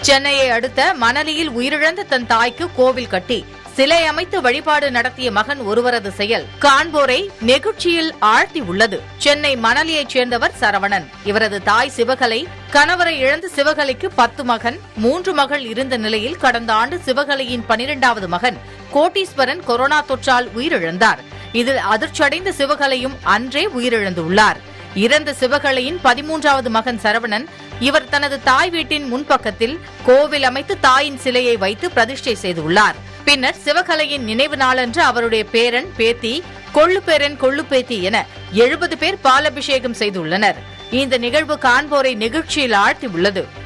சென்னையை அடுத்த மணலியில் உயிரிழந்த தன் தாய்க்கு கோவில் கட்டி சிலை அமைத்து வழிபாடு நடத்திய மகன் ஒருவரது செயல் காண்போரை நெகிழ்ச்சியில் ஆழ்த்தி உள்ளது சென்னை மணலியைச் சேர்ந்தவர் சரவணன் இவரது தாய் சிவகலை கணவரை இழந்து சிவகலைக்கு பத்து மகன் மூன்று மகள் இருந்த நிலையில் கடந்த ஆண்டு சிவகலையின் பனிரெண்டாவது மகன் கோட்டீஸ்வரன் கொரோனா தொற்றால் உயிரிழந்தார் இதில் அதிர்ச்சியடைந்த சிவகலையும் அன்றே உயிரிழந்துள்ளார் இறந்த சிவகலையின் பதிமூன்றாவது மகன் சரவணன் இவர் தனது தாய் வீட்டின் முன்பக்கத்தில் கோவில் அமைத்து தாயின் சிலையை வைத்து பிரதிஷ்டை செய்துள்ளார் பின்னர் சிவகலையின் நினைவு நாளன்று அவருடைய பேரன் பேத்தி கொள்ளு பேரன் கொள்ளு பேத்தி என எழுபது பேர் பாலபிஷேகம் செய்துள்ளனர் இந்த நிகழ்வு காண்போரை நெகிழ்ச்சியில் ஆழ்த்தி உள்ளது